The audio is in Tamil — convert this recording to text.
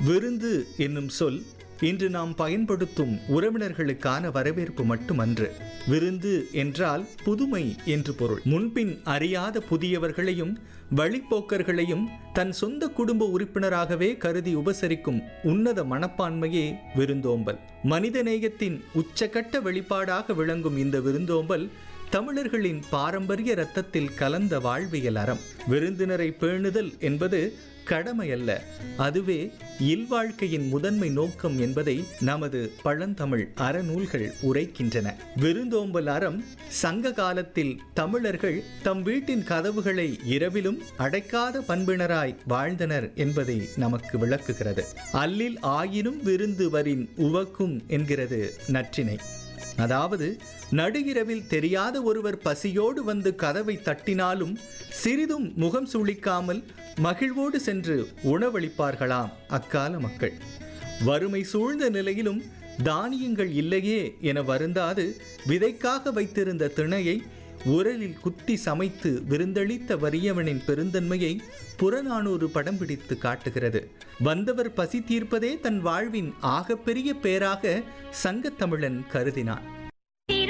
விருந்து என்னும் சொல் இன்று நாம் பயன்படுத்தும் உறவினர்களுக்கான வரவேற்பு மட்டுமன்று விருந்து என்றால் புதுமை என்று பொருள் முன்பின் அறியாத புதியவர்களையும் வழிப்போக்கர்களையும் தன் சொந்த குடும்ப உறுப்பினராகவே கருதி உபசரிக்கும் உன்னத மனப்பான்மையே விருந்தோம்பல் மனிதநேயத்தின் உச்சகட்ட வெளிப்பாடாக விளங்கும் இந்த விருந்தோம்பல் தமிழர்களின் பாரம்பரிய இரத்தத்தில் கலந்த வாழ்வியல் அறம் விருந்தினரை பேணுதல் என்பது கடமை அல்ல அதுவே இல்வாழ்க்கையின் முதன்மை நோக்கம் என்பதை நமது பழந்தமிழ் அறநூல்கள் உரைக்கின்றன விருந்தோம்பல் அறம் சங்க காலத்தில் தமிழர்கள் தம் வீட்டின் கதவுகளை இரவிலும் அடைக்காத பண்பினராய் வாழ்ந்தனர் என்பதை நமக்கு விளக்குகிறது அல்லில் ஆயினும் விருந்து வரின் உவக்கும் என்கிறது நற்றினை அதாவது நடுஇரவில் தெரியாத ஒருவர் பசியோடு வந்து கதவை தட்டினாலும் சிறிதும் முகம் சுளிக்காமல் மகிழ்வோடு சென்று உணவளிப்பார்களாம் அக்கால மக்கள் வறுமை சூழ்ந்த நிலையிலும் தானியங்கள் இல்லையே என வருந்தாது விதைக்காக வைத்திருந்த திணையை உரலில் குத்தி சமைத்து விருந்தளித்த வறியவனின் பெருந்தன்மையை புறநானூறு படம் பிடித்து காட்டுகிறது வந்தவர் பசி தீர்ப்பதே தன் வாழ்வின் ஆகப்பெரிய பேராக சங்கத்தமிழன் கருதினான்